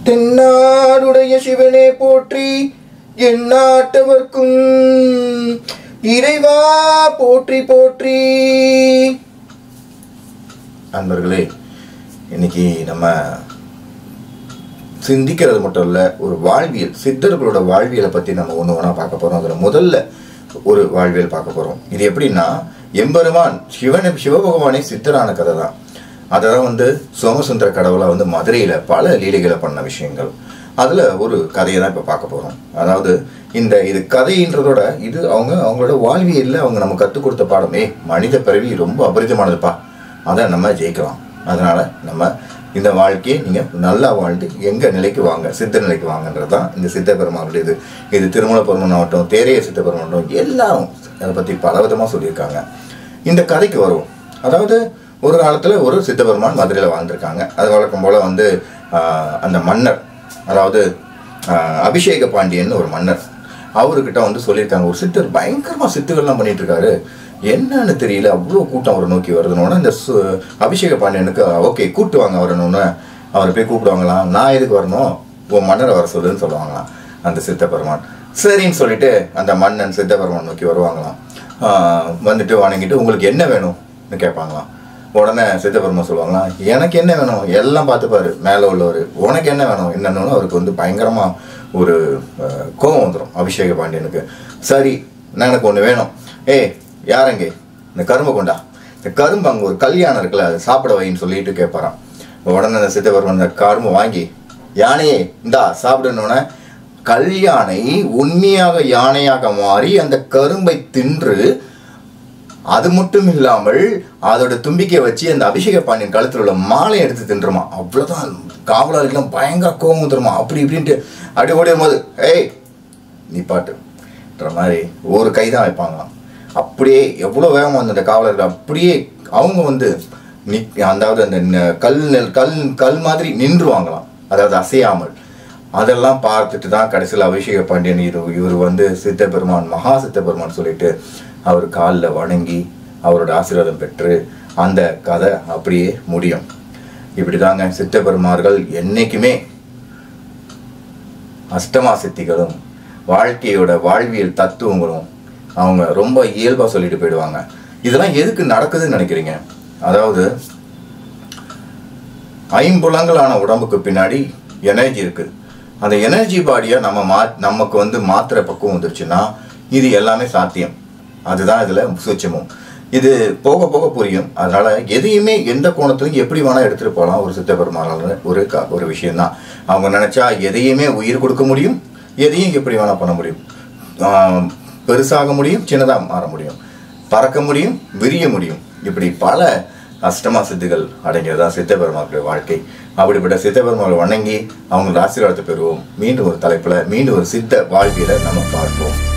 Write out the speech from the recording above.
தென்னாடுடைய சிவனே போற்றி எந்நாட்டவர்க்கும் இறைவா போற்றி போற்றி நண்பர்களே இன்னைக்கு நம்ம சிந்திக்கிறது மட்டும் இல்லை ஒரு வாழ்வியல் சித்தர்களோட வாழ்வியலை பற்றி நம்ம ஒன்று ஒன்றா பார்க்க போகிறோம் அதில் முதல்ல ஒரு வாழ்வியல் பார்க்க போகிறோம் இது எப்படின்னா எம்பெருமான் சிவன் சிவபகவானே சித்தரான கதை தான் அதெல்லாம் வந்து சோமசுந்தர கடவுளை வந்து மதுரையில் பல லீலைகளை பண்ண விஷயங்கள் அதில் ஒரு கதையை தான் இப்போ பார்க்க போகிறோம் அதாவது இந்த இது கதைன்றதோட இது அவங்க அவங்களோட வாழ்வியலில் அவங்க நம்ம கற்றுக் கொடுத்த பாடமே மனித பிறவி ரொம்ப அபரிதமானதுப்பா அதை நம்ம ஜெயிக்கலாம் அதனால் நம்ம இந்த வாழ்க்கையை நீங்கள் நல்லா வாழ்ந்து எங்கள் நிலைக்கு வாங்க சித்த நிலைக்கு வாங்கன்றது தான் இந்த சித்த பெருமானுடைய இது இது திருமண பெருமன் ஆகட்டும் தேரைய சித்த பெருமன் ஆகட்டும் எல்லாரும் அதை பற்றி பலவிதமாக சொல்லியிருக்காங்க இந்த கதைக்கு வரும் அதாவது ஒரு காலத்தில் ஒரு சித்த பெருமான் மதுரையில் வாழ்ந்திருக்காங்க அது வழக்கம் போல் வந்து ஆஹ், அந்த மன்னர் அதாவது ஆஹ், அபிஷேக பாண்டியன் ஒரு மன்னர் அவர்கிட்ட வந்து சொல்லியிருக்காங்க ஒரு சித்தர் பயங்கரமாக சித்துகள்லாம் பண்ணிட்டு இருக்காரு என்னன்னு தெரியல அவ்வளோ கூட்டம் அவரை நோக்கி வருதுன்னு இந்த சு- அபிஷேக பாண்டியனுக்கு ஓகே கூட்டு வாங்க வரணும்னு அவரை போய் கூப்பிடுவாங்களாம் நான் எதுக்கு வரணும் உன் மன்னரை வர சொல்லுன்னு சொல்லுவாங்களாம் அந்த சித்த பெருமான் சரின்னு சொல்லிட்டு அந்த மன்னன் சித்த பெருமான் நோக்கி வருவாங்களாம் ஆஹ் வந்துட்டு வணங்கிட்டு உங்களுக்கு என்ன வேணும்னு கேட்பாங்களாம் உடனே சித்த பெருமான் சொல்லுவாங்களாம் எனக்கு என்ன வேணும் எல்லாம் பார்த்துப்பாரு மேலே உள்ளவர் உனக்கு என்ன வேணும் என்னன்னு அவருக்கு வந்து பயங்கரமாக ஒரு ஆஹ், கோபம் வந்துடும் அபிஷேக பாண்டியனுக்கு சரி நான் எனக்கு ஒன்று வேணும் ஏய் யாரங்க இந்த கரும்பை கொண்டா இந்த கரும்பு அங்கே ஒரு கல்யாணம் இருக்குல்ல அதை சாப்பிட வைன்னு சொல்லிட்டு கேட்பாராம் உடனே அந்த சித்தபெருமன் அந்த கரும்பு வாங்கி யானையே இந்தா சாப்பிடணுன்னே கல்யாணை உண்மையாக யானையாக மாறி அந்த கரும்பை தின்று அது மட்டும் இல்லாமல் அதோட தும்பிக்கையை வச்சு அந்த அபிஷேக பாண்டியன் கழுத்தில் உள்ள மாலை எடுத்து தின்றுமா அவ்வளோதான் காவலாளிகளாம் பயங்கர கோபம் வந்துருமா அப்படி இப்படின்ட்டு அப்படி ஓடிடும் போது ஏய் நீ பாட்டுன்ற மாதிரி ஒரு கை தான் வைப்பாங்களாம் அப்படியே எவ்வளோ வேகமாக வந்து அந்த காவலர்கள் அப்படியே அவங்க வந்து நி அதாவது அந்த ந- கல் நெல் கல் கல் மாதிரி நின்றுவாங்களாம் அதாவது அசையாமல் அதெல்லாம் பார்த்துட்டு தான் கடைசியில் அபிஷேக பாண்டியன் இது இவர் வந்து சித்த பெருமான் மகா சித்த பெருமான் சொல்லிட்டு அவர் காலில் வணங்கி அவரோட ஆசீர்வாதம் பெற்று அந்த கதை அப்படியே முடியும் இப்படி தாங்க சித்த பெருமார்கள் என்னைக்குமே அஷ்டமா சித்திகளும் வாழ்க்கையோட வாழ்வியல் தத்துவங்களும் அவங்க ரொம்ப இயல்பாக சொல்லிட்டு போயிடுவாங்க இதெல்லாம் எதுக்கு நடக்குதுன்னு நினைக்கிறீங்க அதாவது ஐம்புலங்களான உடம்புக்கு பின்னாடி எனர்ஜி இருக்கு அந்த எனர்ஜி பாடியை நம்ம மா நமக்கு வந்து மாத்திரை பக்குவம் வந்துருச்சுன்னா இது எல்லாமே சாத்தியம் அதுதான் இதில் சூட்சமும் இது போக போக புரியும் அதனால எதையுமே எந்த கோணத்துலையும் எப்படி வேணால் எடுத்துகிட்டு போகலாம் ஒரு சித்த பெருமாளால் ஒரு க ஒரு விஷயம்தான் அவங்க நினச்சா எதையுமே உயிர் கொடுக்க முடியும் எதையும் எப்படி வேணால் பண்ண முடியும் ஆம், பெருசாக முடியும் சின்னதாக மாற முடியும் பறக்க முடியும் விரிய முடியும் இப்படி பல அஷ்டமா சித்துகள் அடங்கியதா சித்த பெருமாக்களுடைய வாழ்க்கை அப்படிப்பட்ட சித்த பெருமாளை வணங்கி அவங்களோட ஆசீர்வாதத்தை பெறுவோம் மீண்டும் ஒரு தலைப்புல மீண்டும் ஒரு சித்த வாழ்வியலை நம்ம பார்ப்போம்